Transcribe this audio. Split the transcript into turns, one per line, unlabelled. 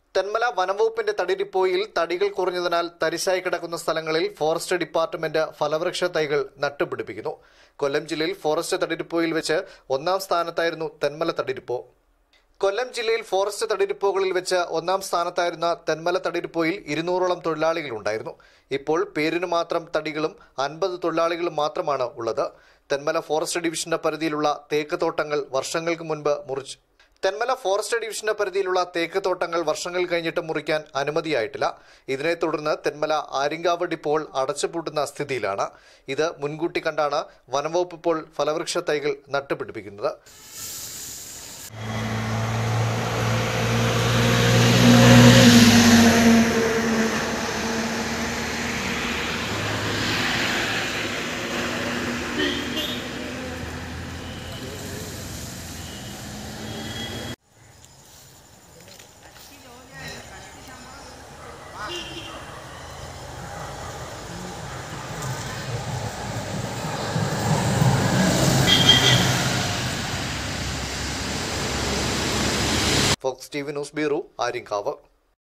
തെന്മല വനംവകുപ്പിന്റെ തടിരിപ്പോയിൽ തടികൾ കുറഞ്ഞതിനാൽ തരിശായി കിടക്കുന്ന സ്ഥലങ്ങളിൽ ഫോറസ്റ്റ് ഡിപ്പാർട്ട്മെന്റ് ഫലവൃക്ഷ തൈകൾ നട്ടുപിടിപ്പിക്കുന്നു കൊല്ലം ജില്ലയിൽ ഫോറസ്റ്റ് തടിരിപ്പോയിൽ വെച്ച് ഒന്നാം സ്ഥാനത്തായിരുന്നു തെന്മല തടിരിപ്പോ കൊല്ലം ജില്ലയിൽ ഫോറസ്റ്റ് തടിരിപ്പോകളിൽ വെച്ച് ഒന്നാം സ്ഥാനത്തായിരുന്ന തെന്മല തടിരിപ്പോയിൽ ഇരുന്നൂറോളം തൊഴിലാളികളുണ്ടായിരുന്നു ഇപ്പോൾ പേരിനു മാത്രം തടികളും അൻപത് തൊഴിലാളികളും മാത്രമാണ് ഉള്ളത് തെന്മല ഫോറസ്റ്റ് ഡിവിഷന്റെ പരിധിയിലുള്ള തേക്ക് തോട്ടങ്ങൾ വർഷങ്ങൾക്ക് മുൻപ് മുറിച്ചു തെന്മല ഫോറസ്റ്റ് ഡിവിഷന്റെ പരിധിയിലുള്ള തേക്ക് തോട്ടങ്ങൾ വർഷങ്ങൾ കഴിഞ്ഞിട്ട് മുറിക്കാൻ അനുമതിയായിട്ടില്ല ഇതിനെ തുടർന്ന് തെന്മല ആര്യങ്കാവ് ഡിപ്പോൾ അടച്ചുപൂട്ടുന്ന സ്ഥിതിയിലാണ് ഇത് മുൻകൂട്ടി കണ്ടാണ് വനംവകുപ്പ് ഇപ്പോൾ ഫലവൃക്ഷ തൈകൾ നട്ടുപിടിപ്പിക്കുന്നത് Fox T V news bureau Aryankavu